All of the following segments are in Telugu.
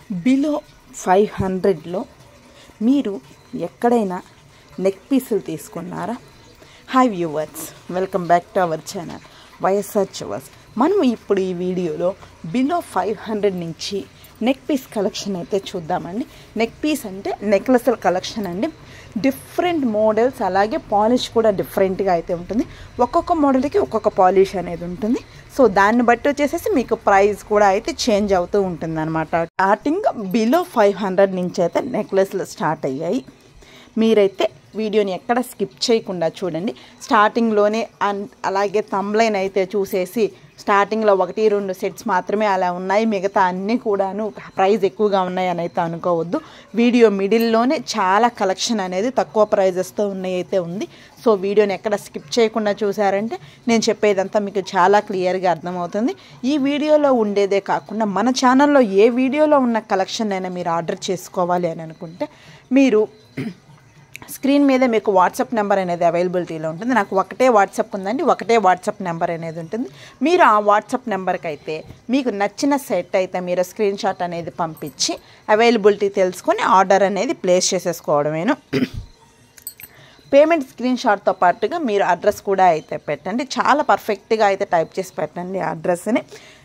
బిలో ఫైవ్ హండ్రెడ్లో మీరు ఎక్కడైనా నెక్ పీసులు తీసుకున్నారా hi viewers welcome back to our channel YSR చువర్స్ మనం ఇప్పుడు ఈ వీడియోలో బిలో ఫైవ్ హండ్రెడ్ నుంచి నెక్ పీస్ కలెక్షన్ అయితే చూద్దామండి నెక్ పీస్ అంటే నెక్లెస్ల కలెక్షన్ అండి డిఫరెంట్ మోడల్స్ అలాగే పాలిష్ కూడా డిఫరెంట్గా అయితే ఉంటుంది ఒక్కొక్క మోడల్కి ఒక్కొక్క పాలిష్ అనేది ఉంటుంది సో దాన్ని బట్టి వచ్చేసేసి మీకు ప్రైస్ కూడా అయితే చేంజ్ అవుతూ ఉంటుంది అనమాట స్టార్టింగ్ బిలో ఫైవ్ హండ్రెడ్ నుంచి అయితే నెక్లెస్లు స్టార్ట్ అయ్యాయి మీరైతే వీడియోని ఎక్కడ స్కిప్ చేయకుండా చూడండి స్టార్టింగ్లోనే అండ్ అలాగే తమ్లైన్ అయితే చూసేసి స్టార్టింగ్లో ఒకటి రెండు సెట్స్ మాత్రమే అలా ఉన్నాయి మిగతా అన్నీ కూడాను ప్రైస్ ఎక్కువగా ఉన్నాయి అని అయితే అనుకోవద్దు వీడియో మిడిల్లోనే చాలా కలెక్షన్ అనేది తక్కువ ప్రైజెస్తో ఉన్నాయి అయితే ఉంది సో వీడియోని ఎక్కడ స్కిప్ చేయకుండా చూసారంటే నేను చెప్పేదంతా మీకు చాలా క్లియర్గా అర్థమవుతుంది ఈ వీడియోలో ఉండేదే కాకుండా మన ఛానల్లో ఏ వీడియోలో ఉన్న కలెక్షన్ అయినా మీరు ఆర్డర్ చేసుకోవాలి అని అనుకుంటే మీరు స్క్రీన్ మీద మీకు వాట్సాప్ నెంబర్ అనేది అవైలబిలిటీలో ఉంటుంది నాకు ఒకటే వాట్సాప్ ఉందండి ఒకటే వాట్సాప్ నెంబర్ అనేది ఉంటుంది మీరు ఆ వాట్సాప్ నెంబర్కి అయితే మీకు నచ్చిన సెట్ అయితే మీరు స్క్రీన్ షాట్ అనేది పంపించి అవైలబిలిటీ తెలుసుకొని ఆర్డర్ అనేది ప్లేస్ చేసేసుకోవడమేను పేమెంట్ స్క్రీన్ షాట్తో పాటుగా మీరు అడ్రస్ కూడా అయితే పెట్టండి చాలా పర్ఫెక్ట్గా అయితే టైప్ చేసి పెట్టండి అడ్రస్ని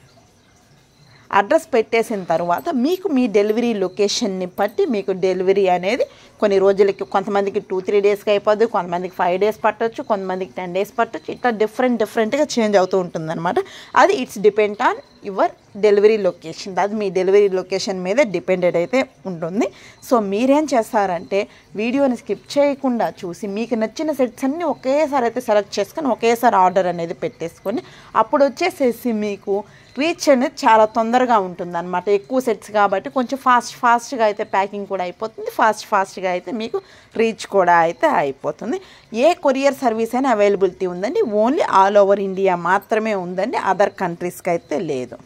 అడ్రస్ పెట్టేసిన తర్వాత మీకు మీ డెలివరీ లొకేషన్ని బట్టి మీకు డెలివరీ అనేది కొన్ని రోజులకి కొంతమందికి టూ త్రీ డేస్కి అయిపోద్ది కొంతమందికి ఫైవ్ డేస్ పట్టొచ్చు కొంతమందికి టెన్ డేస్ పట్టొచ్చు ఇట్లా డిఫరెంట్ డిఫరెంట్గా చేంజ్ అవుతూ ఉంటుంది అనమాట అది it's depend on your delivery location అది మీ డెలివరీ లొకేషన్ మీద డిపెండెడ్ అయితే ఉంటుంది సో మీరేం చేస్తారంటే వీడియోని స్కిప్ చేయకుండా చూసి మీకు నచ్చిన సెట్స్ అన్నీ ఒకేసారి అయితే సెలెక్ట్ చేసుకొని ఒకేసారి ఆర్డర్ అనేది పెట్టేసుకొని అప్పుడు వచ్చేసేసి మీకు రీచ్ అనేది చాలా తొందరగా ఉంటుంది అనమాట ఎక్కువ సెట్స్ కాబట్టి కొంచెం ఫాస్ట్ ఫాస్ట్గా అయితే ప్యాకింగ్ కూడా అయిపోతుంది ఫాస్ట్ ఫాస్ట్గా అయితే మీకు రీచ్ కూడా అయితే అయిపోతుంది ఏ కొరియర్ సర్వీస్ అయినా అవైలబిలిటీ ఉందండి ఓన్లీ ఆల్ ఓవర్ ఇండియా మాత్రమే ఉందండి అదర్ కంట్రీస్కి అయితే లేదు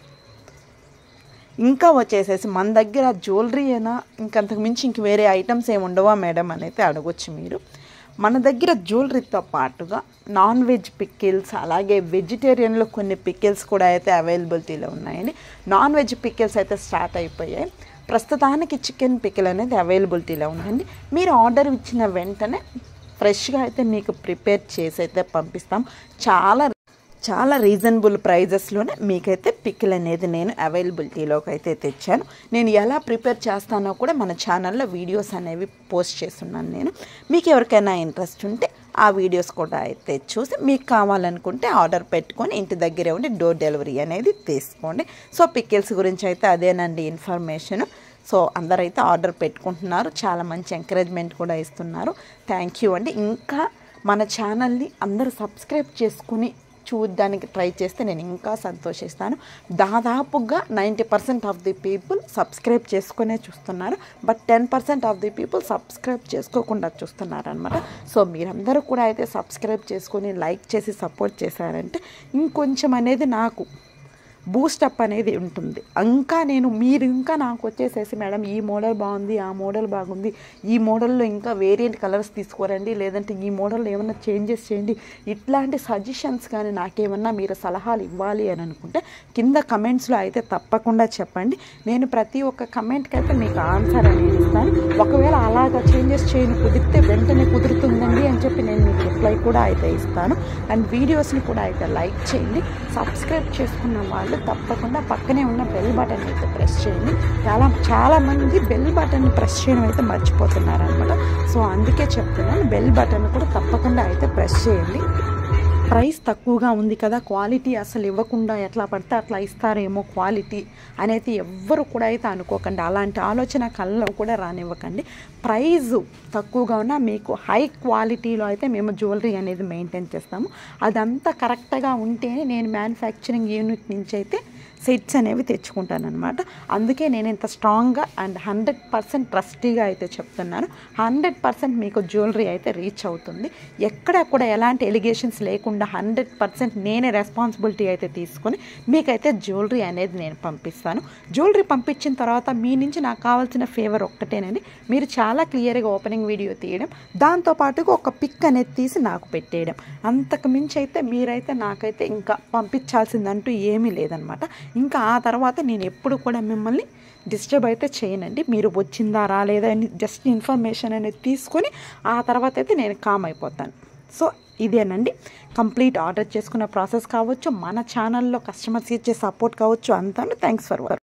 ఇంకా వచ్చేసేసి మన దగ్గర జ్యువెలరీ అయినా ఇంకంతకు మించి ఇంక వేరే ఐటమ్స్ ఏమి ఉండవా మేడం అని అయితే అడగొచ్చు మీరు మన దగ్గర జ్యువెలరీతో పాటుగా నాన్ వెజ్ పిక్కిల్స్ అలాగే వెజిటేరియన్లో కొన్ని పిక్కిల్స్ కూడా అయితే అవైలబిలిటీలో ఉన్నాయండి నాన్ వెజ్ పిక్కిల్స్ అయితే స్టార్ట్ అయిపోయాయి ప్రస్తుతానికి చికెన్ పికిల్ అనేది అవైలబిలిటీలో ఉందండి మీరు ఆర్డర్ ఇచ్చిన వెంటనే ఫ్రెష్గా అయితే మీకు ప్రిపేర్ చేసి అయితే పంపిస్తాం చాలా చాలా రీజనబుల్ ప్రైజెస్లోనే మీకైతే పికిల్ అనేది నేను అవైలబిలిటీలోకి అయితే తెచ్చాను నేను ఎలా ప్రిపేర్ చేస్తానో కూడా మన ఛానల్లో వీడియోస్ అనేవి పోస్ట్ చేస్తున్నాను నేను మీకు ఎవరికైనా ఇంట్రెస్ట్ ఉంటే ఆ వీడియోస్ కూడా అయితే చూసి మీకు కావాలనుకుంటే ఆర్డర్ పెట్టుకొని ఇంటి దగ్గరే ఉండి డోర్ డెలివరీ అనేది తీసుకోండి సో పికిల్స్ గురించి అయితే అదేనండి ఇన్ఫర్మేషన్ సో అందరైతే ఆర్డర్ పెట్టుకుంటున్నారు చాలా మంచి ఎంకరేజ్మెంట్ కూడా ఇస్తున్నారు థ్యాంక్ యూ అండి ఇంకా మన ఛానల్ని అందరూ సబ్స్క్రైబ్ చేసుకుని చూడడానికి ట్రై చేస్తే నేను ఇంకా సంతోషిస్తాను దాదాపుగా ninety percent of the people subscribe చేసుకునే చూస్తున్నారు but ten percent of the people subscribe చేసుకోకుండా చూస్తున్నారు అనమాట సో మీరందరూ కూడా అయితే సబ్స్క్రైబ్ చేసుకొని లైక్ చేసి సపోర్ట్ చేశారంటే ఇంకొంచెం అనేది నాకు బూస్టప్ అనేది ఉంటుంది ఇంకా నేను మీరు ఇంకా నాకు వచ్చేసేసి మేడం ఈ మోడల్ బాగుంది ఆ మోడల్ బాగుంది ఈ మోడల్లో ఇంకా వేరియంట్ కలర్స్ తీసుకోరండి లేదంటే ఈ మోడల్లో ఏమైనా చేంజెస్ చేయండి ఇట్లాంటి సజెషన్స్ కానీ నాకేమన్నా మీరు సలహాలు ఇవ్వాలి అని అనుకుంటే కింద కమెంట్స్లో అయితే తప్పకుండా చెప్పండి నేను ప్రతి ఒక్క కమెంట్కి అయితే మీకు ఆన్సర్ అనేది ఇస్తాను ఒకవేళ అలాగా చేంజెస్ చేయని కుదిరితే వెంటనే కుదురుతుందండి అని చెప్పి నేను మీకు రిప్లై కూడా అయితే ఇస్తాను అండ్ వీడియోస్ని కూడా అయితే లైక్ చేయండి సబ్స్క్రైబ్ చేసుకున్న వాళ్ళు తప్పకుండా పక్కనే ఉన్న బెల్ బటన్ అయితే ప్రెస్ చేయండి చాలా చాలా మంది బెల్ బటన్ ప్రెస్ చేయడం అయితే మర్చిపోతున్నారు అనమాట సో అందుకే చెప్తున్నాను బెల్ బటన్ కూడా తప్పకుండా అయితే ప్రెస్ చేయండి ప్రైస్ తక్కువగా ఉంది కదా క్వాలిటీ అసలు ఇవ్వకుండా ఎట్లా పడితే అట్లా ఇస్తారేమో క్వాలిటీ అనేది ఎవ్వరు కూడా అయితే అనుకోకండి అలాంటి ఆలోచన కళ్ళలో కూడా రానివ్వకండి ప్రైజ్ తక్కువగా ఉన్నా మీకు హై క్వాలిటీలో అయితే మేము జ్యువెలరీ అనేది మెయింటైన్ చేస్తాము అదంతా కరెక్ట్గా ఉంటేనే నేను మ్యానుఫ్యాక్చరింగ్ యూనిట్ నుంచి అయితే సెట్స్ అనేవి తెచ్చుకుంటాను అనమాట అందుకే నేను ఇంత స్ట్రాంగ్గా అండ్ హండ్రెడ్ పర్సెంట్ ట్రస్టీగా అయితే చెప్తున్నాను హండ్రెడ్ పర్సెంట్ మీకు జ్యువెలరీ అయితే రీచ్ అవుతుంది ఎక్కడ కూడా ఎలాంటి ఎలిగేషన్స్ లేకుండా హండ్రెడ్ పర్సెంట్ నేనే రెస్పాన్సిబిలిటీ అయితే తీసుకొని మీకైతే జ్యువెలరీ అనేది నేను పంపిస్తాను జ్యువెలరీ పంపించిన తర్వాత మీ నుంచి నాకు కావాల్సిన ఫేవర్ ఒక్కటేనండి మీరు చాలా క్లియర్గా ఓపెనింగ్ వీడియో తీయడం దాంతోపాటుగా ఒక పిక్ అనేది తీసి నాకు పెట్టేయడం అంతకు మించి అయితే మీరైతే నాకైతే ఇంకా పంపించాల్సిందంటూ ఏమీ లేదనమాట ఇంకా ఆ తర్వాత నేను ఎప్పుడు కూడా మిమ్మల్ని డిస్టర్బ్ అయితే చేయనండి మీరు వచ్చిందా రాలేదా అని జస్ట్ ఇన్ఫర్మేషన్ అనేది తీసుకొని ఆ తర్వాత అయితే నేను కామ్ అయిపోతాను సో ఇదేనండి కంప్లీట్ ఆర్డర్ చేసుకున్న ప్రాసెస్ కావచ్చు మన ఛానల్లో కస్టమర్స్ ఇచ్చే సపోర్ట్ కావచ్చు అంతా థ్యాంక్స్ ఫర్